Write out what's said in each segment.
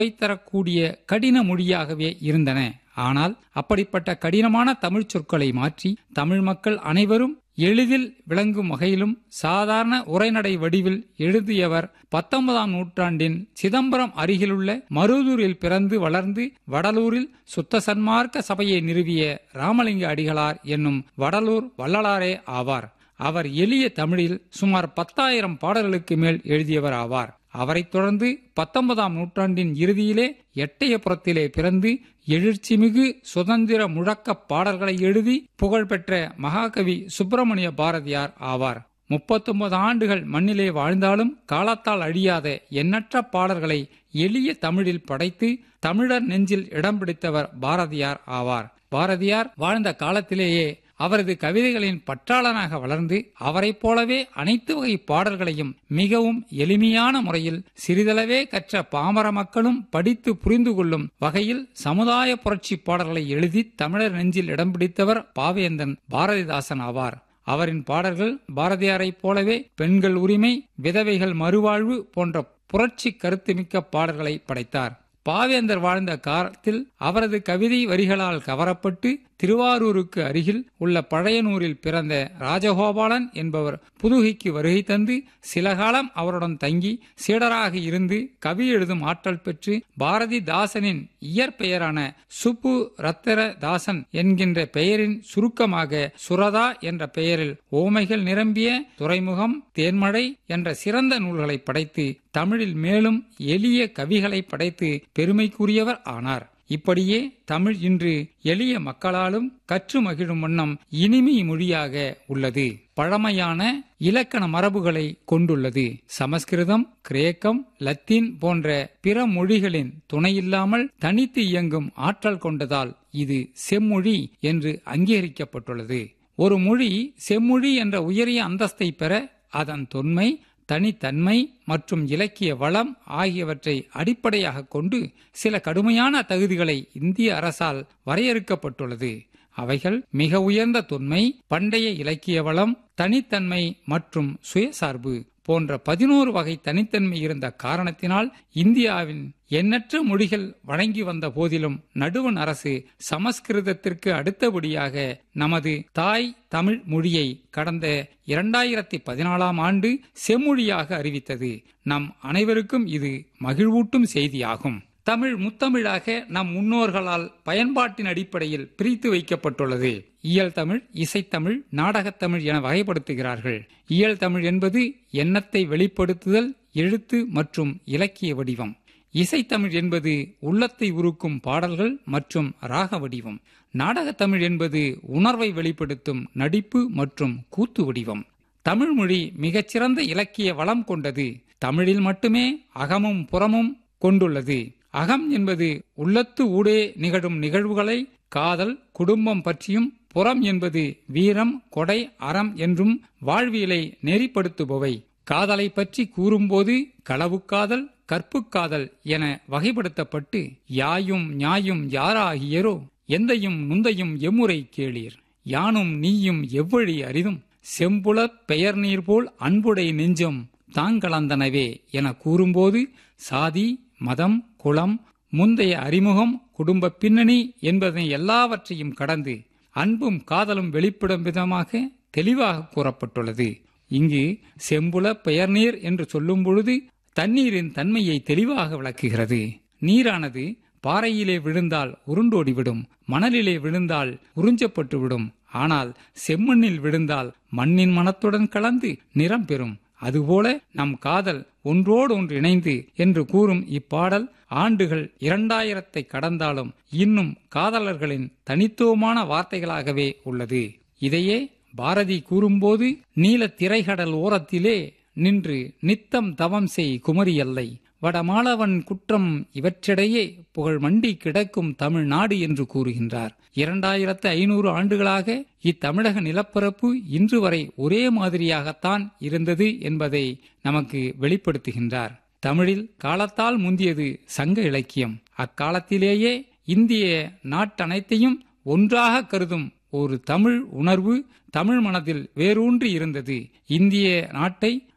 தரக்கூடிய கடின மொழியாகவே இருந்தன ஆனால் அப்படிப்பட்ட கடினமான தமிழ்ச் சொற்களை மாற்றி தமிழ் மக்கள் அனைவரும் எளிதில் விளங்கும் வகையிலும் சாதாரண உரைநடை வடிவில் எழுதியவர் பத்தொன்பதாம் நூற்றாண்டின் சிதம்பரம் அருகிலுள்ள மருதூரில் பிறந்து வளர்ந்து வடலூரில் சுத்த சன்மார்க்க சபையை நிறுவிய ராமலிங்க அடிகளார் என்னும் வடலூர் வள்ளலாரே ஆவார் அவர் எளிய தமிழில் சுமார் பத்தாயிரம் பாடல்களுக்கு மேல் எழுதியவர் ஆவார் அவரைத் தொடர்ந்து பத்தொன்பதாம் நூற்றாண்டின் இறுதியிலே எட்டயபுரத்திலே பிறந்து எழுச்சிமிகு சுதந்திர முழக்க பாடல்களை எழுதி புகழ்பெற்ற மகாகவி சுப்பிரமணிய பாரதியார் ஆவார் முப்பத்தொன்பது ஆண்டுகள் மண்ணிலே வாழ்ந்தாலும் காலத்தால் அழியாத எண்ணற்ற பாடல்களை எளிய தமிழில் படைத்து தமிழர் நெஞ்சில் இடம் பிடித்தவர் பாரதியார் ஆவார் பாரதியார் வாழ்ந்த காலத்திலேயே அவரது கவிதைகளின் பற்றாளனாக வளர்ந்து அவரைப் போலவே அனைத்து வகை பாடல்களையும் மிகவும் எளிமையான முறையில் சிறிதளவே கற்ற பாமர மக்களும் படித்து புரிந்து கொள்ளும் வகையில் சமுதாய புரட்சி பாடல்களை எழுதி தமிழர் நெஞ்சில் இடம் பிடித்தவர் பாவேந்தன் பாரதிதாசன் ஆவார் அவரின் பாடல்கள் பாரதியாரைப் போலவே பெண்கள் உரிமை விதவைகள் மறுவாழ்வு போன்ற புரட்சி கருத்துமிக்க பாடல்களை படைத்தார் பாவேந்தர் வாழ்ந்த காலத்தில் அவரது கவிதை வரிகளால் கவரப்பட்டு திருவாரூருக்கு அருகில் உள்ள பழையனூரில் பிறந்த ராஜகோபாலன் என்பவர் புதுகைக்கு வருகை தந்து சில காலம் அவருடன் தங்கி சீடராக இருந்து கவி எழுதும் ஆற்றல் பெற்று பாரதிதாசனின் இயற்பெயரான சுப்பு ரத்தர தாசன் என்கின்ற பெயரின் சுருக்கமாக சுரதா என்ற பெயரில் ஓமைகள் நிரம்பிய துறைமுகம் தேன்மழை என்ற சிறந்த நூல்களை படைத்து தமிழில் மேலும் எளிய கவிகளை படைத்து பெருமைக்குரியவர் ஆனார் இப்படியே தமிழ் இன்று எளிய மக்களாலும் கற்று மகிழும் வண்ணம் இனிமை மொழியாக உள்ளது பழமையான இலக்கண மரபுகளை கொண்டுள்ளது சமஸ்கிருதம் கிரேக்கம் லத்தீன் போன்ற பிற மொழிகளின் துணையில்லாமல் தனித்து இயங்கும் ஆற்றல் கொண்டதால் இது செம்மொழி என்று அங்கீகரிக்கப்பட்டுள்ளது ஒரு மொழி செம்மொழி என்ற உயரிய அந்தஸ்தை பெற அதன் தொன்மை தனித்தன்மை மற்றும் இலக்கிய வளம் ஆகியவற்றை அடிப்படையாக கொண்டு சில கடுமையான தகுதிகளை இந்திய அரசால் வரையறுக்கப்பட்டுள்ளது அவைகள் மிக உயர்ந்த தொன்மை பண்டைய இலக்கிய வளம் தனித்தன்மை மற்றும் சுயசார்பு போன்ற பதினோரு வகை தனித்தன்மை இருந்த காரணத்தினால் இந்தியாவின் எண்ணற்ற மொழிகள் வழங்கி வந்த போதிலும் நடுவன் அரசு சமஸ்கிருதத்திற்கு அடுத்தபடியாக நமது தாய் தமிழ் மொழியை கடந்த இரண்டாயிரத்தி பதினாலாம் ஆண்டு செம்மொழியாக அறிவித்தது நம் அனைவருக்கும் இது மகிழ்வூட்டும் செய்தியாகும் தமிழ் முத்தமிழாக நம் முன்னோர்களால் பயன்பாட்டின் அடிப்படையில் பிரித்து வைக்கப்பட்டுள்ளது இயல் தமிழ் இசைத்தமிழ் நாடகத்தமிழ் என வகைப்படுத்துகிறார்கள் இயல் தமிழ் என்பது எண்ணத்தை வெளிப்படுத்துதல் எழுத்து மற்றும் இலக்கிய வடிவம் இசைத்தமிழ் என்பது உள்ளத்தை உருக்கும் பாடல்கள் மற்றும் ராக வடிவம் நாடகத்தமிழ் என்பது உணர்வை வெளிப்படுத்தும் நடிப்பு மற்றும் கூத்து வடிவம் தமிழ் மொழி மிகச்சிறந்த இலக்கிய வளம் கொண்டது தமிழில் மட்டுமே அகமும் புறமும் கொண்டுள்ளது அகம் என்பது உள்ளத்து ஊடே நிகழும் நிகழ்வுகளை காதல் குடும்பம் பற்றியும் புறம் என்பது வீரம் கொடை அறம் என்றும் வாழ்வியலை நெறிப்படுத்துபவை காதலை பற்றி கூறும்போது களவுக்காதல் கற்புக்காதல் என வகைப்படுத்தப்பட்டு யாயும் ஞாயும் யாராகியரோ எந்தையும் நுந்தையும் எம்முறை கேளீர் யானும் நீயும் எவ்வழி அரிதும் செம்புலப் பெயர் நீர் போல் அன்புடை நெஞ்சம் தாங்கலந்தனவே என கூறும்போது சாதி மதம் குலம் முந்தைய அறிமுகம் குடும்ப பின்னணி என்பதை எல்லாவற்றையும் கடந்து அன்பும் காதலும் வெளிப்படும் விதமாக தெளிவாக கூறப்பட்டுள்ளது இங்கு செம்புல பெயர்நீர் என்று சொல்லும் பொழுது தண்ணீரின் தன்மையை தெளிவாக விளக்குகிறது நீரானது பாறையிலே விழுந்தால் உருண்டோடிவிடும் மணலிலே விழுந்தால் உறிஞ்சப்பட்டுவிடும் ஆனால் செம்மண்ணில் விழுந்தால் மண்ணின் மனத்துடன் கலந்து நிறம் பெறும் அதுபோல நம் காதல் ஒன்றோடு ஒன்று இணைந்து என்று கூறும் இப்பாடல் ஆண்டுகள் இரண்டாயிரத்தை கடந்தாலும் இன்னும் காதலர்களின் தனித்துவமான வார்த்தைகளாகவே உள்ளது இதையே பாரதி கூறும்போது நீல திரைகடல் ஓரத்திலே நின்று நித்தம் தவம் செய் குமரி அல்லை வடமாளவன் குற்றம் இவற்றிடையே புகழ் மண்டி கிடக்கும் தமிழ்நாடு என்று கூறுகின்றார் இரண்டாயிரத்து ஐநூறு ஆண்டுகளாக இத்தமிழக நிலப்பரப்பு இன்று வரை ஒரே மாதிரியாகத்தான் இருந்தது என்பதை நமக்கு வெளிப்படுத்துகின்றார் தமிழில் காலத்தால் முந்தியது சங்க இலக்கியம் அக்காலத்திலேயே இந்திய நாட்டனைத்தையும் ஒன்றாக கருதும் ஒரு தமிழ் உணர்வு தமிழ் மனதில் வேரூன்றி இருந்தது இந்திய நாட்டை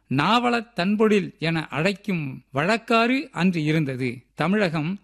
நாவலத் தன்பொழில் என அழைக்கும் வழக்காறு அன்று இருந்தது தமிழகம்